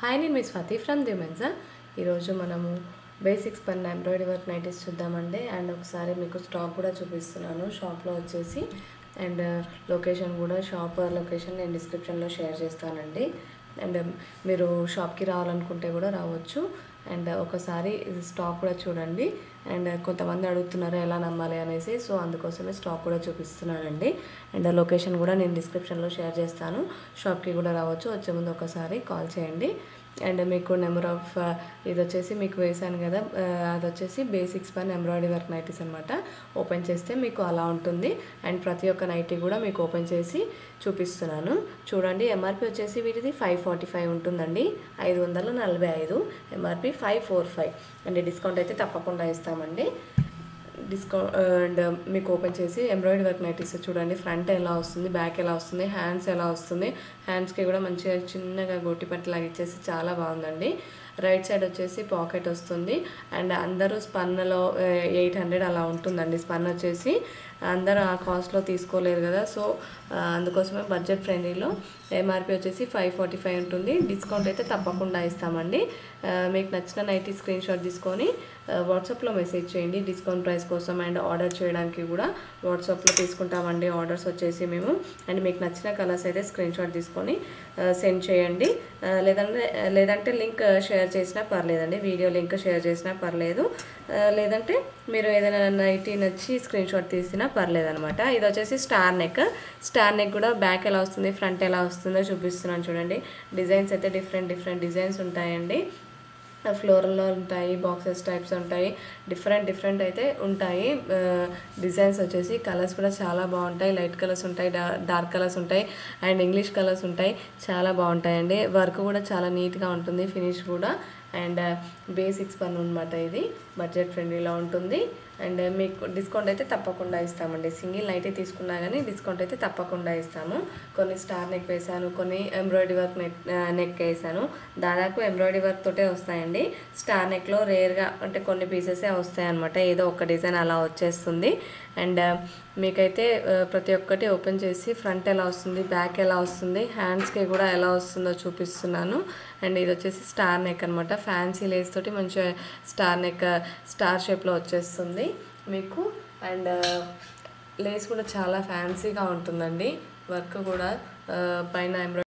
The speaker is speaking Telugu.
హాయ్ నేను మీ స్వాతి ఫ్రమ్ ది మెన్సా ఈరోజు మనము బేసిక్స్ పైన ఎంబ్రాయిడరీ వర్క్ నైటీస్ చూద్దామండి అండ్ ఒకసారి మీకు స్టాక్ కూడా చూపిస్తున్నాను షాప్లో వచ్చేసి అండ్ లొకేషన్ కూడా షాప్ లొకేషన్ నేను డిస్క్రిప్షన్లో షేర్ చేస్తానండి అండ్ మీరు షాప్కి రావాలనుకుంటే కూడా రావచ్చు అండ్ ఒకసారి స్టాక్ కూడా చూడండి అండ్ కొంతమంది అడుగుతున్నారు ఎలా నమ్మాలి అనేసి సో అందుకోసమే స్టాక్ కూడా చూపిస్తున్నానండి అండ్ లొకేషన్ కూడా నేను డిస్క్రిప్షన్లో షేర్ చేస్తాను షాప్కి కూడా రావచ్చు వచ్చే ముందు ఒకసారి కాల్ చేయండి అండ్ మీకు నెంబర్ ఆఫ్ ఇది వచ్చేసి మీకు వేసాను కదా ఆ, అది వచ్చేసి బేసిక్స్ పైన ఎంబ్రాయిడరీ వర్క్ నైటీస్ అనమాట ఓపెన్ చేస్తే మీకు అలా ఉంటుంది అండ్ ప్రతి ఒక్క నైటీ కూడా మీకు ఓపెన్ చేసి చూపిస్తున్నాను చూడండి ఎంఆర్పి వచ్చేసి వీటిది ఫైవ్ ఫార్టీ ఫైవ్ ఉంటుందండి ఐదు వందల నలభై ఐదు MRP five four five and discount అయితే తప్పకుండా ఇస్తామండి డిస్కౌంట్ అండ్ మీకు ఓపెన్ చేసి ఎంబ్రాయిడరీ వర్క్ నైటీస్ చూడండి ఫ్రంట్ ఎలా వస్తుంది బ్యాక్ ఎలా వస్తుంది హ్యాండ్స్ ఎలా వస్తుంది హ్యాండ్స్కి కూడా మంచిగా చిన్నగా గోటి పట్టులాగా ఇచ్చేసి చాలా బాగుందండి రైట్ సైడ్ వచ్చేసి పాకెట్ వస్తుంది అండ్ అందరూ స్పన్లో ఎయిట్ హండ్రెడ్ అలా ఉంటుందండి స్పన్ వచ్చేసి అందరూ ఆ కాస్ట్లో తీసుకోలేరు కదా సో ఆ, అందుకోసమే బడ్జెట్ ఫ్రెండ్లీలో ఎంఆర్పి వచ్చేసి ఫైవ్ ఫార్టీ ఫైవ్ ఉంటుంది డిస్కౌంట్ అయితే తప్పకుండా ఇస్తామండి ఆ, మీకు నచ్చిన నైటీ స్క్రీన్ షాట్ తీసుకొని ఆ, వాట్సాప్లో మెసేజ్ చేయండి డిస్కౌంట్ ప్రైస్ కోసం అండ్ ఆర్డర్ చేయడానికి కూడా వాట్సాప్లో తీసుకుంటామండి ఆర్డర్స్ వచ్చేసి మేము అండ్ మీకు నచ్చిన కలర్స్ అయితే స్క్రీన్ షాట్ తీసుకొని సెండ్ చేయండి ఆ, లేదంటే లేదంటే లింక్ షేర్ చేసినా పర్లేదండి వీడియో లింక్ షేర్ చేసినా పర్లేదు ఆ, లేదంటే మీరు ఏదైనా నైటీ నచ్చి స్క్రీన్ షాట్ తీసినా పర్లేదు అనమాట ఇది వచ్చేసి స్టార్ నెక్ స్టార్ నెక్ కూడా బ్యాక్ ఎలా వస్తుంది ఫ్రంట్ ఎలా వస్తుందో చూపిస్తున్నాను చూడండి డిజైన్స్ అయితే డిఫరెంట్ డిఫరెంట్ డిజైన్స్ ఉంటాయండి ఫ్లోరల్లో ఉంటాయి బాక్సెస్ టైప్స్ ఉంటాయి డిఫరెంట్ డిఫరెంట్ అయితే ఉంటాయి డిజైన్స్ వచ్చేసి కలర్స్ కూడా చాలా బాగుంటాయి లైట్ కలర్స్ ఉంటాయి డార్క్ కలర్స్ ఉంటాయి అండ్ ఇంగ్లీష్ కలర్స్ ఉంటాయి చాలా బాగుంటాయండి వర్క్ కూడా చాలా నీట్గా ఉంటుంది ఫినిష్ కూడా అండ్ బేసిక్స్ పని అనమాట ఇది బడ్జెట్ ఫ్రెండ్లీలో ఉంటుంది అండ్ మీకు డిస్కౌంట్ అయితే తప్పకుండా ఇస్తామండి సింగిల్ నైటీ తీసుకున్నా కానీ డిస్కౌంట్ అయితే తప్పకుండా ఇస్తాము కొన్ని స్టార్ నెక్ వేసాను కొన్ని ఎంబ్రాయిడరీ వర్క్ నెక్ నెక్ వేసాను దాదాపు ఎంబ్రాయిడరీ వర్క్ తోటే వస్తాయండి స్టార్ నెక్లో రేర్గా అంటే కొన్ని పీసెసే వస్తాయి అనమాట ఏదో ఒక డిజైన్ అలా వచ్చేస్తుంది అండ్ మీకైతే ఆ, ప్రతి ఒక్కటి ఓపెన్ చేసి ఫ్రంట్ ఎలా వస్తుంది బ్యాక్ ఎలా వస్తుంది హ్యాండ్స్కి కూడా ఎలా వస్తుందో చూపిస్తున్నాను అండ్ ఇది వచ్చేసి స్టార్ నెక్ అనమాట ఫ్యాన్సీ లేస్ తోటి మంచిగా స్టార్ నెక్ స్టార్ షేప్లో వచ్చేస్తుంది మీకు అండ్ లేస్ కూడా చాలా ఫ్యాన్సీగా ఉంటుందండి వర్క్ కూడా ఆ, పైన ఎంబ్రాయిడరీ